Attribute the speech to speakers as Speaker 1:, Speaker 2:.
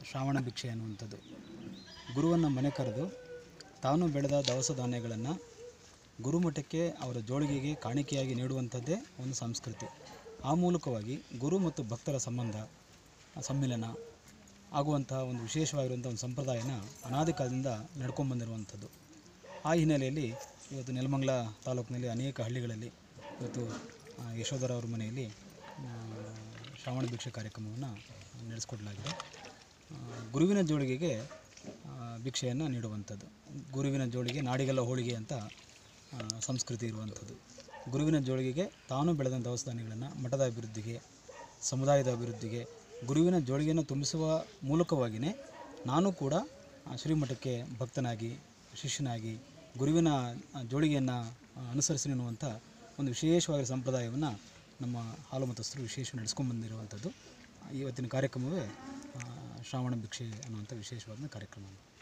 Speaker 1: ಶ್ರಾವಣ ಭಿಕ್ಷೆ ಅನ್ನುವಂಥದ್ದು ಗುರುವನ್ನು ಮನೆ ಕರೆದು ತಾನು ಬೆಳೆದ ದವಸ ಧಾನ್ಯಗಳನ್ನು ಗುರುಮಠಕ್ಕೆ ಅವರ ಜೋಳಿಗೆಗೆ ಕಾಣಿಕೆಯಾಗಿ ನೀಡುವಂಥದ್ದೇ ಒಂದು ಸಂಸ್ಕೃತಿ ಆ ಮೂಲಕವಾಗಿ ಗುರು ಮತ್ತು ಭಕ್ತರ ಸಂಬಂಧ ಸಮ್ಮಿಲನ ಆಗುವಂತಹ ಒಂದು ವಿಶೇಷವಾಗಿರುವಂಥ ಒಂದು ಸಂಪ್ರದಾಯನ ಅನಾದಿ ಕಾಲದಿಂದ ನಡ್ಕೊಂಡ್ಬಂದಿರುವಂಥದ್ದು ಆ ಹಿನ್ನೆಲೆಯಲ್ಲಿ ಇವತ್ತು ನೆಲಮಂಗಲ ತಾಲೂಕಿನಲ್ಲಿ ಅನೇಕ ಹಳ್ಳಿಗಳಲ್ಲಿ ಇವತ್ತು ಆ, ಯಶೋಧರ ಅವ್ರ ಮನೆಯಲ್ಲಿ ಆ, ಶ್ರಾವಣ ಭಿಕ್ಷೆ ಕಾರ್ಯಕ್ರಮವನ್ನು ನಡೆಸ್ಕೊಡ್ಲಾಗಿದೆ ಆ, ಗುರುವಿನ ಜೋಳಿಗೆಗೆ ಆ, ಭಿಕ್ಷೆಯನ್ನು ನೀಡುವಂಥದ್ದು ಗುರುವಿನ ಜೋಳಿಗೆ ನಾಡಿಗೆಲ್ಲ ಹೋಳಿಗೆ ಅಂತ ಆ, ಸಂಸ್ಕೃತಿ ಇರುವಂಥದ್ದು ಗುರುವಿನ ಜೋಳಿಗೆಗೆ ತಾನು ಬೆಳೆದ ದವಸ ಧಾನ್ಯಗಳನ್ನು ಮಠದ ಅಭಿವೃದ್ಧಿಗೆ ಸಮುದಾಯದ ಅಭಿವೃದ್ಧಿಗೆ ಗುರುವಿನ ಜೋಳಿಗೆಯನ್ನು ತುಂಬಿಸುವ ಮೂಲಕವಾಗಿಯೇ ನಾನು ಕೂಡ ಆ, ಶ್ರೀಮಠಕ್ಕೆ ಭಕ್ತನಾಗಿ ಶಿಷ್ಯನಾಗಿ ಗುರುವಿನ ಆ, ಜೋಳಿಗೆಯನ್ನು ಆ, ಅನುಸರಿಸಿ ಎನ್ನುವಂಥ ಒಂದು ವಿಶೇಷವಾಗಿ ಸಂಪ್ರದಾಯವನ್ನು ನಮ್ಮ ಹಾಲು ಮತಸ್ಥರು ವಿಶೇಷ ನಡೆಸ್ಕೊಂಡು ಬಂದಿರುವಂಥದ್ದು ಇವತ್ತಿನ ಕಾರ್ಯಕ್ರಮವೇ ಆ, ಶ್ರಾವಣ ಭಿಕ್ಷೆ ಅನ್ನುವಂಥ ವಿಶೇಷವಾದ ಕಾರ್ಯಕ್ರಮ